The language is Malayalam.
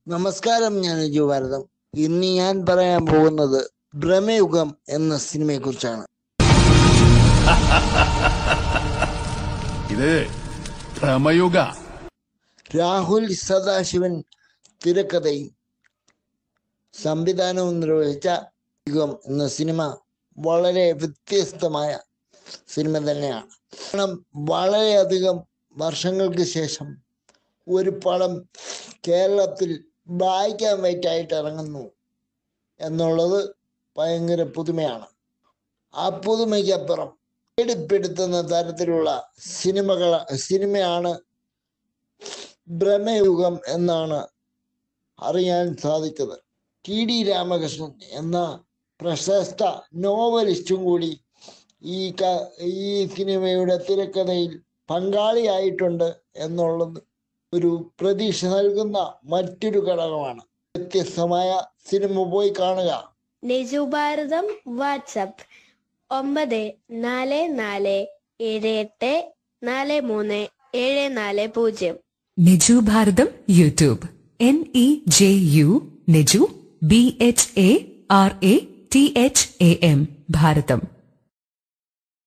നമസ്കാരം ഞാൻ അജു ഭാരതം ഇന്ന് ഞാൻ പറയാൻ പോകുന്നത് ഭ്രമയുഗം എന്ന സിനിമയെ കുറിച്ചാണ് ഇത് ഭ്രമയുഗ രാഹുൽ സദാശിവൻ തിരക്കഥയും സംവിധാനവും നിർവഹിച്ച യുഗം എന്ന സിനിമ വളരെ വ്യത്യസ്തമായ സിനിമ തന്നെയാണ് കാരണം വളരെയധികം വർഷങ്ങൾക്ക് ശേഷം ഒരു പടം കേരളത്തിൽ ബ്ലാക്ക് ആൻഡ് വൈറ്റ് ആയിട്ട് ഇറങ്ങുന്നു എന്നുള്ളത് ഭയങ്കര പുതുമയാണ് ആ പുതുമയ്ക്കപ്പുറം പേടിപ്പെടുത്തുന്ന തരത്തിലുള്ള സിനിമകൾ സിനിമയാണ് ഭ്രമയുഗം എന്നാണ് അറിയാൻ സാധിച്ചത് ടി ഡി രാമകൃഷ്ണൻ എന്ന പ്രശസ്ത നോവലിസ്റ്റും കൂടി ഈ ക ഈ സിനിമയുടെ തിരക്കഥയിൽ പങ്കാളിയായിട്ടുണ്ട് എന്നുള്ളത് ഒരു പ്രതീക്ഷ നൽകുന്ന മറ്റൊരു ഘടകമാണ് വ്യത്യസ്തമായ സിനിമ പോയി കാണുക നെജു ഭാരതം വാട്സപ്പ് ഒമ്പത് നാല് നാല് ഏഴ് എട്ട് നാല് മൂന്ന് ഏഴ് നാല് പൂജ്യം Niju Bharatham YouTube N E J U Niju B H A R A T H A M Bharatam